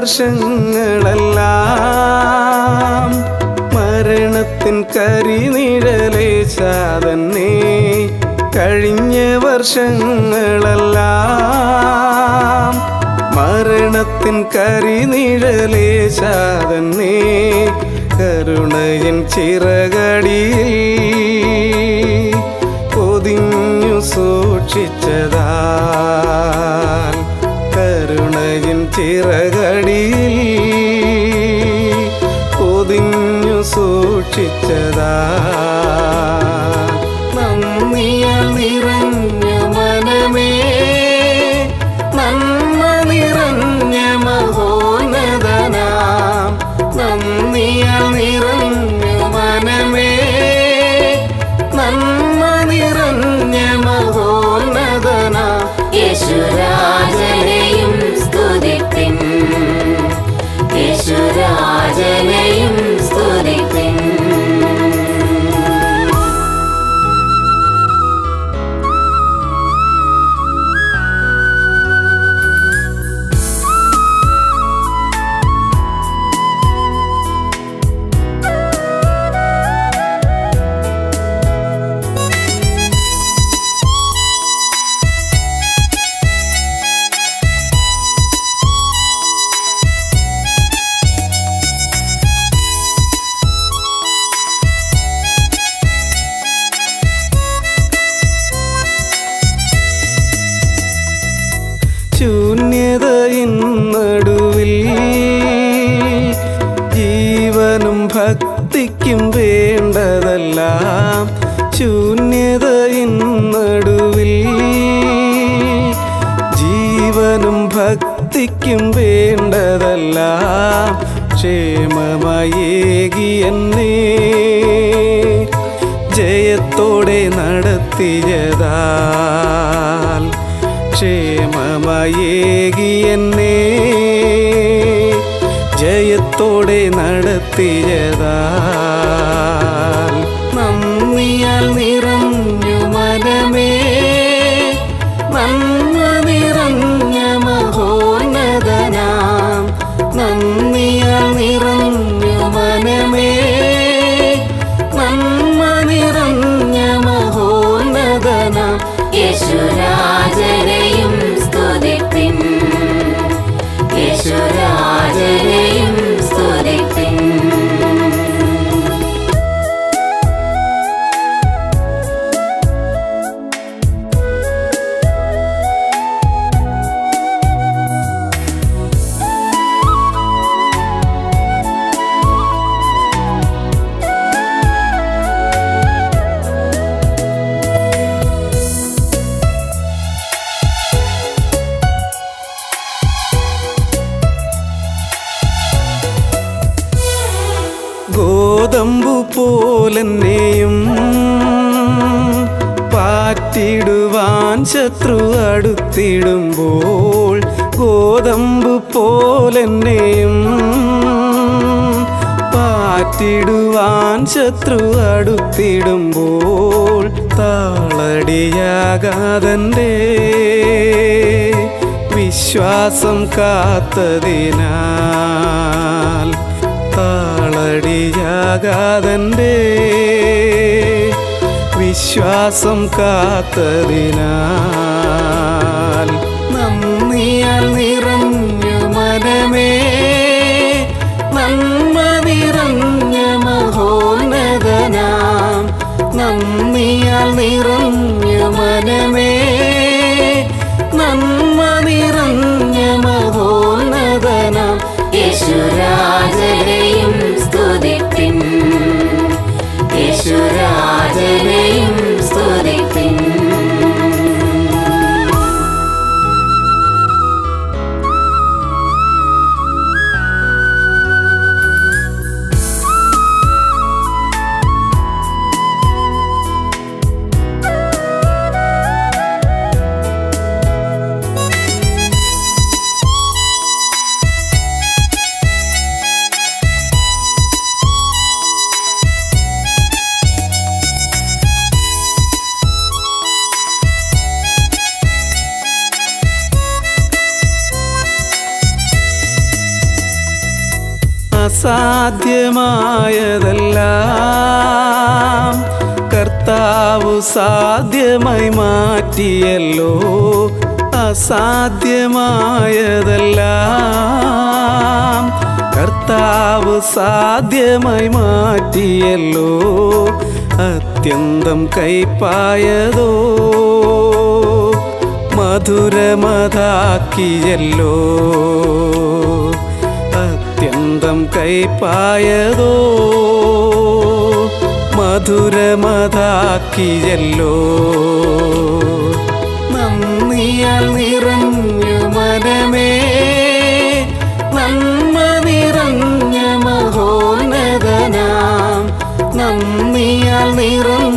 വർഷങ്ങളെല്ലാം മരണത്തിൻ കരിനിഴലേശാതന്നെ കഴിഞ്ഞ വർഷങ്ങളെല്ലാം മരണത്തിൻ കരിനിഴലേശാതന്നെ കരുണയൻ ചിറകടിയിൽ പൊതിഞ്ഞു സൂക്ഷിച്ചതാൽ കരുണയൻ ചിറകടിയിൽ പൊതിഞ്ഞു സൂക്ഷിച്ചതാൽ നന്ദിയാൽ നിറഞ്ഞ മനമേ നന്മ നിറഞ്ഞ മഹോന്നതനാം നന്ദിയാൽ നിറഞ്ഞ മനമേ നന്മ നിറഞ്ഞ മഹോന്നതനാം യേശുരാജനെയും സ്തുതിപ്പിൻ യേശുരാജനെയും സ്തുതിപ്പിൻ ശൂന്യതയിൻ നടുവിൽ ജീവനും ഭക്തിക്കും വേണ്ടതെല്ലാം ശൂന്യതയിൻ നടുവിൽ ജീവനും ഭക്തിക്കും വേണ്ടതെല്ലാം ക്ഷേമമയേകി എന്നെ ജയത്തോടെ നടത്തിയതാൽ ക്ഷേമമയേകി എന്നെ ജയത്തോടെ നടത്തിയതാൽ നന്ദിയാൽ നിറഞ്ഞു മനമേ നന്മ നിറഞ്ഞ മഹോന്നതനാം നന്ദിയാൽ നിറഞ്ഞു മനമേ നന്മ നിറഞ്ഞ മഹോന്നതനാം യേശുരാജനെയും സ്തുതിപ്പിൻ യേശുരാജനെയും സ്തുതിപ്പിൻ ഗോതമ്പു പോലെന്നെയും പാറ്റിടുവാൻ ശത്രു അടുത്തിടുമ്പോൾ ഗോതമ്പു പോലെന്നെയും പാറ്റിടുവാൻ ശത്രു അടുത്തിടുമ്പോൾ താളടിയാകാതൻ്റെ വിശ്വാസം കാത്തതിനാൽ താളടിയാകാതൻ്റെ വിശ്വാസം കാത്തതിനാൽ നന്ദിയാൽ നിറഞ്ഞു മനമേ നന്മ നിറഞ്ഞ മഹോന്നതനാം നന്ദിയാൽ നിറഞ്ഞു മനമേ നന്മ നിറഞ്ഞ മഹോന്നതനാം യേശുരാജനെയും സ്തുതിപ്പിൻ യേശുരാജനെയും സ്തുതിപ്പിൻ അസാധ്യമായതെല്ലാം കർത്താവ് സാധ്യമായി മാറ്റിയല്ലോ അസാധ്യമായതെല്ലാം കർത്താവ് സാധ്യമായി മാറ്റിയല്ലോ അത്യന്തം കൈപ്പായതോ മധുരമതാക്കിയല്ലോ അത്യന്തം കൈപ്പായതോ മധുരമതാക്കിയല്ലോ നന്ദിയാൽ നിറഞ്ഞു മനമേ നന്മ നിറഞ്ഞ മഹോന്നതനാം നന്ദിയാൽ നിറഞ്ഞ